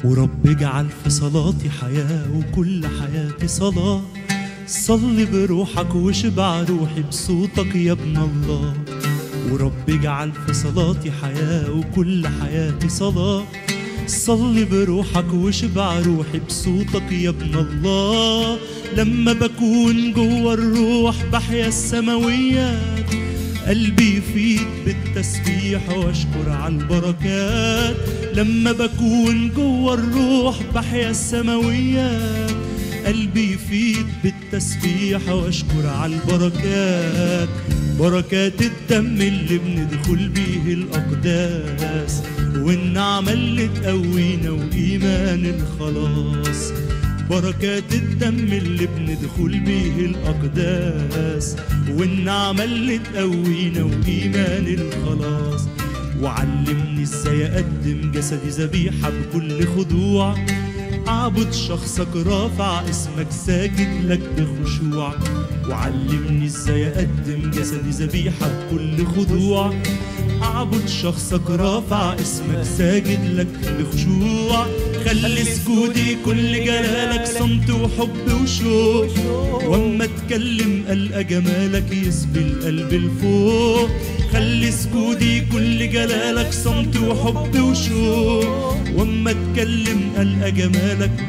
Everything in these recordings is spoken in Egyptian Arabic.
ورب اجعل في صلاتي حياة وكل حياتي صلاة صلي بروحك واشبع روحي بصوتك يا ابن الله ورب اجعل في صلاتي حياة وكل حياتي صلاة صلي بروحك واشبع روحي بصوتك يا ابن الله لما بكون جوا الروح بحيا السماويات قلبي يفيد بالتسبيح واشكر على البركات لما بكون جوا الروح بحيا السماويات قلبي يفيد بالتسبيح واشكر على البركات بركات الدم اللي بندخل بيه الاقداس والنعمة اللي تقوينا وايمان الخلاص بركات الدم اللي بندخل بيه الأقداس والنعمة اللي تقوينا وإيمان الخلاص وعلمني ازاي أقدم جسدي ذبيحة بكل خضوع أعبد شخصك رافع اسمك ساجد لك بخشوع وعلمني ازاي أقدم جسدي ذبيحة بكل خضوع أعبد شخصك رافع اسمك ساجد لك بخشوع خلي سجودي كل جلالك صمت وحب وشوق واما اتكلم القى جمالك يسبي القلب لفوق خلي سجودي كل جلالك صمت وحب وشوق واما اتكلم القى جمالك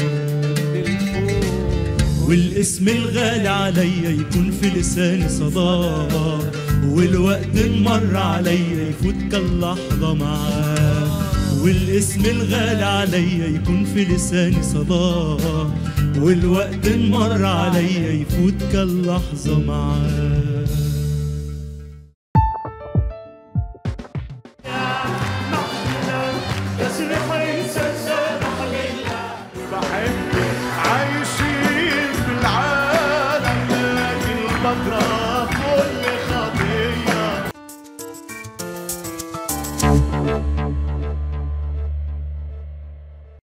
والاسم الغالي عليا يكون في لساني صداه والوقت مر عليا يفوت كاللحظة معاه والاسم الغالي عليا يكون في لساني صداه والوقت مر عليا يفوت كاللحظة معاه بحب عايشين في العالم لكن بكره كل